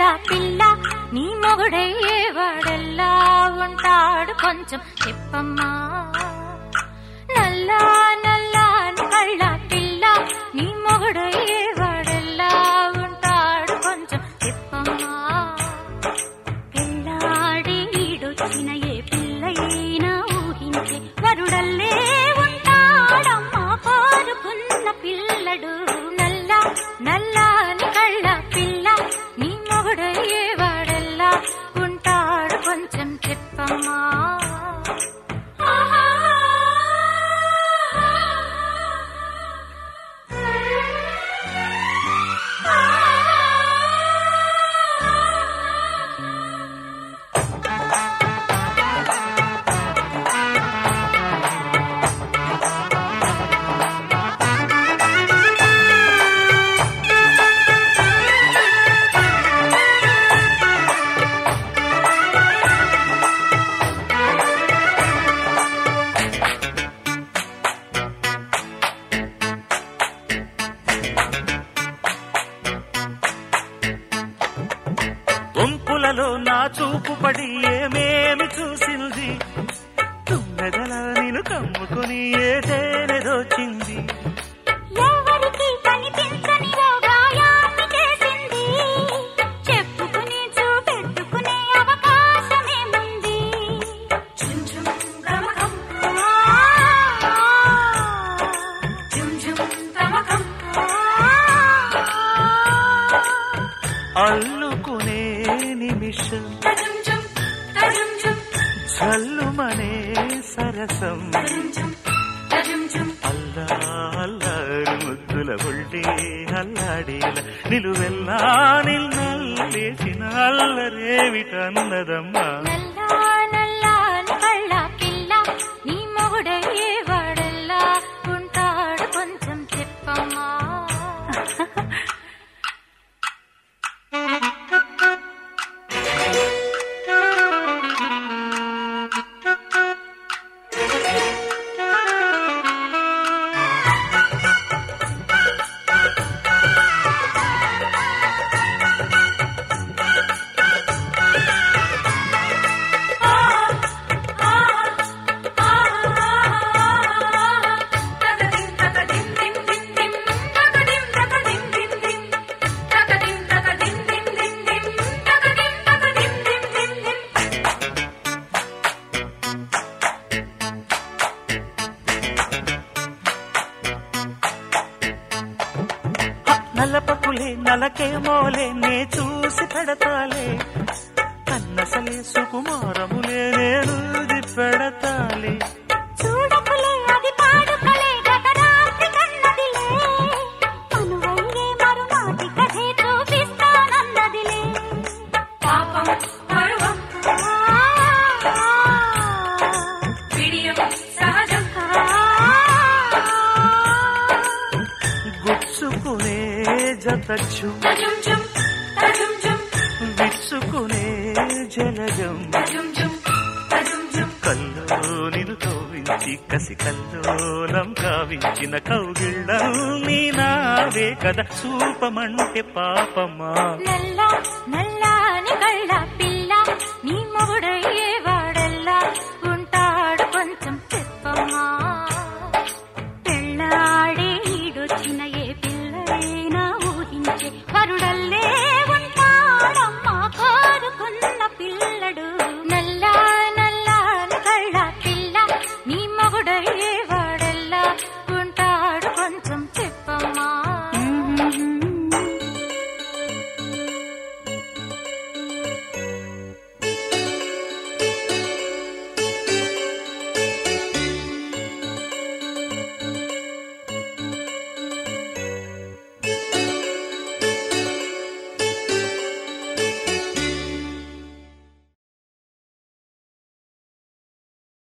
పిల్ల నీ మొగుడయ్యే వాడెల్లా ఉంటాడు కొంచెం చెప్పమ్మా నల్లా నల్లా కళ్ళ పిల్ల నీ మొగుడయ్యే వాడెల్లా ఉంటాడు కొంచెం చెప్పమ్మా పెళ్ళాడి ఈడొచ్చిన ఏ పిల్లైనా ఊహించే వరుడల్లే ఉంటాడమ్మా కోరుకున్న పిల్లడు నల్ల నల్లాని కళ్ళ పిల్ల నీ మొగుడయ్యే వాడల్లా ఉంటాడు కొంచెం చెప్పమ్మా వంపులలో నా చూపు పడి ఏమేమి చూసింది తుమ్మెదల నేను కమ్ముకుని ఏదేనే దోచింది ఎవరికి కనిపించని ఓ గాయాన్ని చేసింది చెప్పుకుని చూపెట్టుకునే అవకాశమేముంది ఝుమ్ ఝుమ్ గమగం. ఝుమ్ ఝుమ్ గమగం. అల్లుకునే నిమిషం తజుమ్ ఝుమ్, తజుమ్ ఝుమ్, చల్లుమనే సరసం తజుమ్ ఝుమ్, తజుమ్ ఝుమ్. అల్లా అల్లారు ముద్దుల ఒళ్ళే అల్లాడేల నిలువెల్లా నిల్లేసిన అల్లరేమిటన్నదమ్మా నల్లా నల్లాని కళ్ళ పిల్ల నీ మొగుడయ్యే వాడల్లా ఉంటాడు కొంచెం చెప్పమ్మా నలపకులే నలకే మోలే నే చూసి పెడతాలే కన్నసలే సుకుమారములే నేను పెడతాలే చూడకులే అది పాడుకలే గత రాత్రి కన్నదిలే అనువయ్యే మరునాటి కథే చూపిస్తానన్నదిలే పాపం పరువం విడియం సహజం గుచ్చుకునే జతచ్చు తజుం జుం తజుం జుం విచ్చుకునే జలజం తజుం జుం తజుం జుం కల్లో నిన్ను కవ్వించి కసి కల్లోలం కావించిన కౌగిళ్ళం నీ నావే కదా చూపమంటే పాపమా నల్ల నల్ల